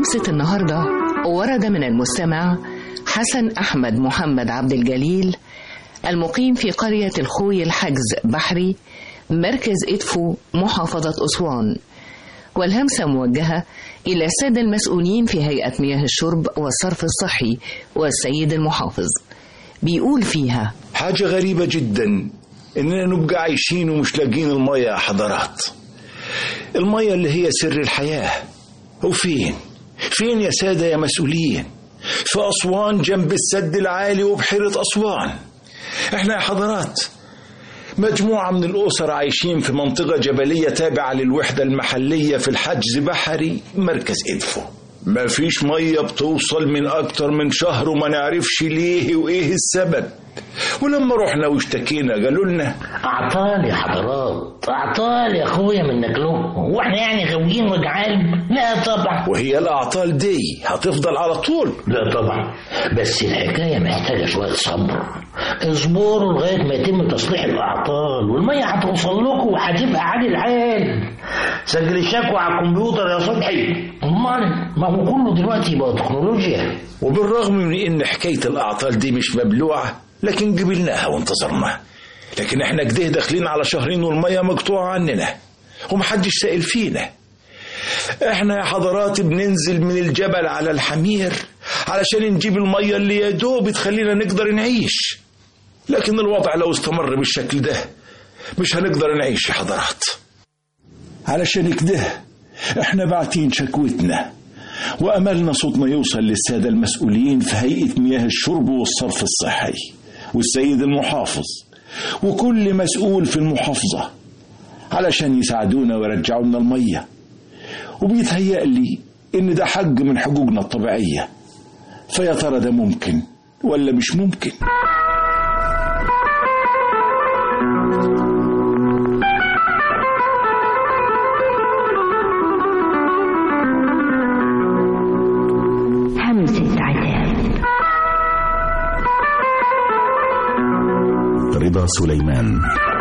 همسة النهاردة ورد من المستمع حسن أحمد محمد عبد الجليل المقيم في قرية الخوي الحجز بحري مركز إدفو محافظة أسوان والهمسة موجهة إلى السادة المسؤولين في هيئة مياه الشرب والصرف الصحي والسيد المحافظ بيقول فيها حاجة غريبة جدا إننا نبقى عايشين ومش لاقين المية يا حضرات المية اللي هي سر الحياة وفين فين يا سادة يا مسؤولين في أسوان جنب السد العالي وبحيرة أسوان احنا يا حضرات مجموعة من الأسر عايشين في منطقة جبلية تابعة للوحدة المحلية في الحجز بحري مركز إدفو ما فيش مية بتوصل من أكتر من شهر وما نعرفش ليه وإيه السبب ولما رحنا واشتكينا قالوا لنا اعطال يا حضرات اعطال يا اخويا منك له هو احنا يعني غاويين وجعان لا طبعا وهي الأعطال دي هتفضل على طول لا طبعا بس الحكايه محتاجه شويه صبر اصبروا لغايه ما يتم تصليح الاعطال والميه هتوصل لكم وهتبقى عادي الحال سجل الشكوى على الكمبيوتر يا صبحي امال ما هو كله دلوقتي بقى تكنولوجيا وبالرغم من إن حكاية الأعطال دي مش مبلوعة لكن قبلناها وانتظرنا لكن احنا كده داخلين على شهرين والمية مقطوعة عننا ومحدش سائل فينا احنا يا حضرات بننزل من الجبل على الحمير علشان نجيب المية اللي يا دوب تخلينا نقدر نعيش لكن الوضع لو استمر بالشكل ده مش هنقدر نعيش يا حضرات علشان كده احنا باعتين شكوتنا وأملنا صوتنا يوصل للسادة المسؤولين في هيئة مياه الشرب والصرف الصحي والسيد المحافظ وكل مسؤول في المحافظة علشان يساعدونا ويرجعوا لنا المية وبيتهيأ لي إن ده حق من حقوقنا الطبيعية فيا ترى ده ممكن ولا مش ممكن همسة عتاب رضا سليمان